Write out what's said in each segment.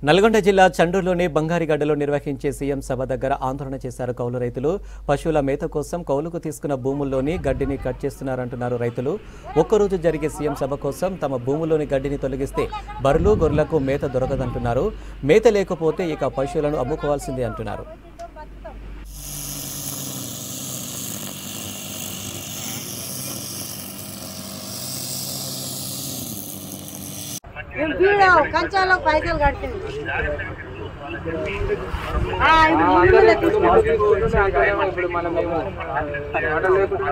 నల్గొండ జిల్లా చండూరులోని బంగారిగడ్డలో నిర్వహించే సీఎం సభ దగ్గర ఆందోళన చేశారు కౌలు రైతులు పశువుల మేత కోసం కౌలుకు తీసుకున్న భూముల్లోని గడ్డిని కట్ చేస్తున్నారంటున్నారు రైతులు ఒక్కరోజు జరిగే సీఎం సభ కోసం తమ భూముల్లోని గడ్డిని తొలగిస్తే బర్రెలు గొర్రెలకు మేత దొరకదంటున్నారు మేత లేకపోతే ఇక పశువులను అమ్ముకోవాల్సిందే అంటున్నారు మేము బీడ కంచాలో పైసలు కట్టింది ఆ, ఇప్పుడు ముందులే తీసుకుంటాం. ఇప్పుడు మనం మేము ఆటో లేకుండా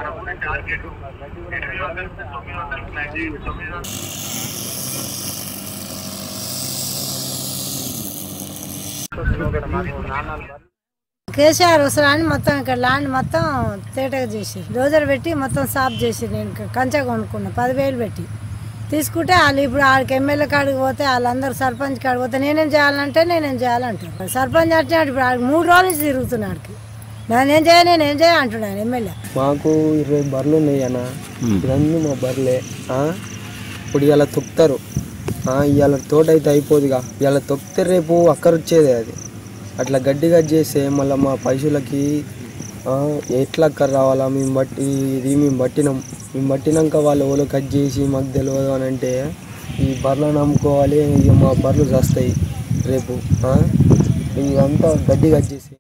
కేసీఆర్ వస్తారని మొత్తం ఇక్కడ ల్యాండ్ మొత్తం తేటగా చేసి డోజర్ పెట్టి మొత్తం సాఫ్ చేసి నేను ఇక కంచె కొనుక్కున్నా పదివేలు పెట్టి తీసుకుంటే వాళ్ళు ఇప్పుడు ఆడికి ఎమ్మెల్యే కాడికి పోతే వాళ్ళందరూ సర్పంచ్ కాడికి పోతే నేనేం చేయాలంటే నేనేం చేయాలంటారు సర్పంచ్ అంటే ఇప్పుడు ఆడికి మూడు రోజులు నుంచి తిరుగుతున్నాడు నేనేం చేయ నేనేం చేయ అంటున్నాను ఎమ్మెల్యే మాకు ఇరవై బర్రెలు ఉన్నాయి అన్న ఇవన్నీ మా బర్రెలే ఆ? ఇప్పుడు ఇలా తొక్కుతారు ఇవాళ తోట అయితే అయిపోదుగా ఇవాళ తొక్కితే రేపు అక్కర వచ్చేదే అది అట్లా గడ్డి గడ్డి చేస్తే మళ్ళీ మా పశువులకి ఆ, ఎట్లా అక్కర రావాలా మేము బట్టి ఇది మేము పట్టినాం మేము పట్టినాక వాళ్ళు ఎవరో కట్ చేసి మాకు తెలియదు అని అంటే ఈ బర్రెలను అమ్ముకోవాలి ఇక మా బర్రెలు చస్తాయి రేపు ఆ? ఇదంతా గడ్డి కట్ చేసి